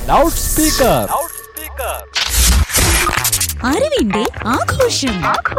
loud speaker അറിവിന്റെ ആഘോഷം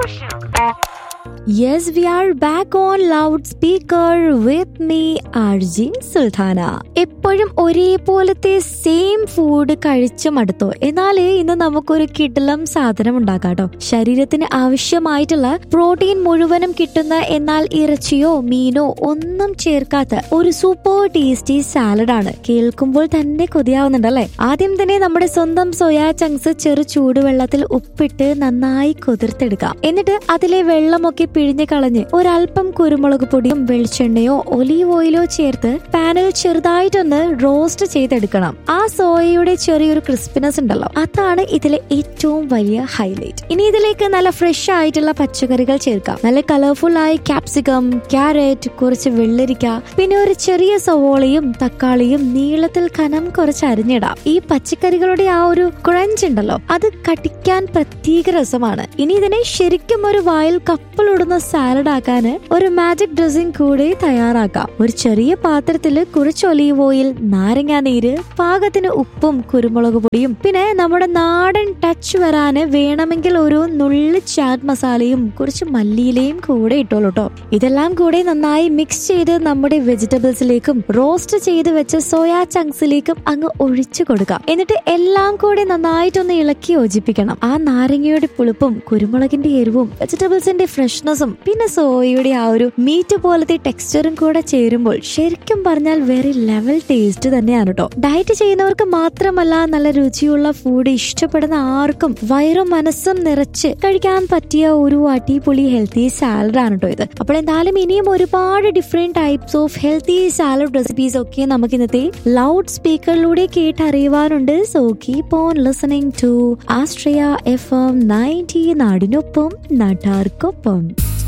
Yes, we are back on loudspeaker with me, RJ Sultana എപ്പോഴും ഒരേപോലത്തെ സെയിം ഫുഡ് കഴിച്ചു മടുത്തോ എന്നാലേ ഇന്ന് നമുക്കൊരു കിടലം സാധനം ഉണ്ടാക്കാട്ടോ ശരീരത്തിന് ആവശ്യമായിട്ടുള്ള പ്രോട്ടീൻ മുഴുവനും കിട്ടുന്ന എന്നാൽ ഇറച്ചിയോ മീനോ ഒന്നും ചേർക്കാത്ത ഒരു സൂപ്പർ ടേസ്റ്റി സാലഡാണ് കേൾക്കുമ്പോൾ തന്നെ കൊതിയാവുന്നുണ്ടല്ലേ ആദ്യം തന്നെ നമ്മുടെ സ്വന്തം സോയാ ചങ്ക്സ് ചെറു ചൂടുവെള്ളത്തിൽ ഉപ്പിട്ട് നന്നായി കുതിർത്തെടുക്കാം എന്നിട്ട് അതിലെ വെള്ളമൊക്കെ പിഴിഞ്ഞ് കളഞ്ഞ് ഒരല്പം കുരുമുളക് പൊടിയും വെളിച്ചെണ്ണയോ ഒലീവ് ഓയിലോ ചേർത്ത് പാനിൽ ചെറുതായിട്ടൊന്ന് റോസ്റ്റ് ചെയ്തെടുക്കണം ആ സോയയുടെ ചെറിയൊരു ക്രിസ്പിനെസ് ഉണ്ടല്ലോ അതാണ് ഇതിലെ ഏറ്റവും വലിയ ഹൈലൈറ്റ് ഇനി ഇതിലേക്ക് നല്ല ഫ്രഷ് ആയിട്ടുള്ള പച്ചക്കറികൾ ചേർക്കാം നല്ല കളർഫുൾ ആയി ക്യാപ്സിക്കം ക്യാരറ്റ് കുറച്ച് വെള്ളരിക്ക പിന്നെ ഒരു ചെറിയ സവോളയും തക്കാളിയും നീളത്തിൽ കനം കുറച്ച് അരിഞ്ഞിടാം ഈ പച്ചക്കറികളുടെ ആ ഒരു ക്രഞ്ച് ഉണ്ടല്ലോ അത് കടിക്കാൻ പ്രത്യേക രസമാണ് ഇനി ഇതിനെ ശരിക്കും ഒരു വായിൽ കപ്പലിടുന്ന സാലഡ് ആക്കാന് ഒരു മാജിക് ഡ്രസ്സിംഗ് കൂടി തയ്യാറാക്കാം ഒരു ചെറിയ പാത്രത്തിൽ കുറച്ച് ഒലീവ് ഓയിൽ നാരങ്ങാ നീര് പാകത്തിന് ഉപ്പും കുരുമുളക് പൊടിയും പിന്നെ നമ്മുടെ നാടൻ ടച്ച് വരാന് വേണമെങ്കിൽ ഒരു നുള്ളി ചാറ്റ് മസാലയും കുറച്ച് മല്ലിയിലയും കൂടെ ഇട്ടോളൂ കേട്ടോ ഇതെല്ലാം കൂടെ നന്നായി മിക്സ് ചെയ്ത് നമ്മുടെ വെജിറ്റബിൾസിലേക്കും റോസ്റ്റ് ചെയ്ത് വെച്ച സോയാ ചങ്ക്സിലേക്കും അങ്ങ് ഒഴിച്ചു കൊടുക്കാം എന്നിട്ട് എല്ലാം കൂടെ നന്നായിട്ടൊന്ന് ഇളക്കി യോജിപ്പിക്കണം ആ നാരങ്ങയുടെ പുളിപ്പും കുരുമുളകിന്റെ എരിവും വെജിറ്റബിൾസിന്റെ ഫ്രഷ്നെസ്സും പിന്നെ സോയയുടെ ആ ഒരു മീറ്റ് പോലത്തെ ടെക്സ്ചറും കൂടെ ചേരുമ്പോൾ ശരിക്കും പറഞ്ഞാൽ വെറി ലെവൽ ടേസ്റ്റ് തന്നെയാണ് കേട്ടോ ഡയറ്റ് ചെയ്യുന്നവർക്ക് മാത്രമല്ല നല്ല രുചിയുള്ള ഫുഡ് ഇഷ്ടപ്പെടുന്ന ആർക്കും വയറും മനസ്സും നിറച്ച് കഴിക്കാൻ പറ്റിയ ഒരു അടിപൊളി ഹെൽത്തി സാലഡ് ആണ് കേട്ടോ ഇത് അപ്പോൾ എന്തായാലും ഇനിയും ഒരുപാട് different types of healthy salad recipes ഒക്കെ നമുക്ക് ഇന്നത്തെ ലൗഡ് സ്പീക്കറിലൂടെ കേട്ടറിയുവാനുണ്ട് so keep on listening to ആസ്ട്രിയ എഫ് എം നയൻറ്റി നാടിനൊപ്പം നാട്ടാർക്കൊപ്പം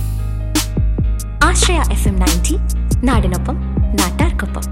ആശ്രയ എഫ് എം നയൻറ്റി നാടിനൊപ്പം നാട്ടാർക്കൊപ്പം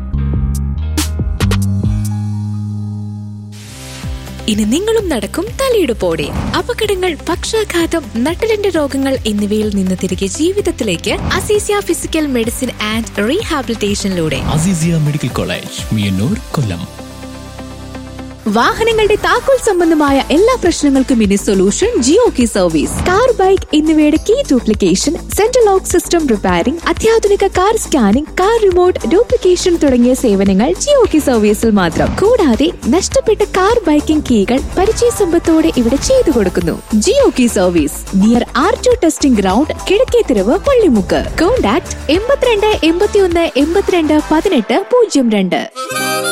ഇനി നിങ്ങളും നടക്കും തലയെടുപ്പോടെ അപകടങ്ങൾ പക്ഷാഘാതം നട്ടലിന്റെ രോഗങ്ങൾ എന്നിവയിൽ നിന്ന് തിരികെ ജീവിതത്തിലേക്ക് അസീസിയ ഫിസിക്കൽ മെഡിസിൻ ആൻഡ് റീഹാബിലിറ്റേഷനിലൂടെ അസീസിയ മെഡിക്കൽ കോളേജ് മിയന്നൂർ കൊല്ലം വാഹനങ്ങളുടെ താക്കോൽ സംബന്ധമായ എല്ലാ പ്രശ്നങ്ങൾക്കും ഇനി solution Jio key service car bike എന്നിവയുടെ key duplication central lock system repairing അത്യാധുനിക car scanning car remote duplication തുടങ്ങിയ സേവനങ്ങൾ ജിയോ കി സർവീസിൽ മാത്രം കൂടാതെ നഷ്ടപ്പെട്ട കാർ ബൈക്കിംഗ് കീകൾ പരിചയ സമ്പത്തോടെ ഇവിടെ ചെയ്തു കൊടുക്കുന്നു Jio key service near R T testing ground കിഴക്കേത്തിരവ് പള്ളിമുക്ക് കോൺടാക്ട് എൺപത്തിരണ്ട് എൺപത്തിയൊന്ന് എൺപത്തിരണ്ട് പതിനെട്ട് പൂജ്യം രണ്ട്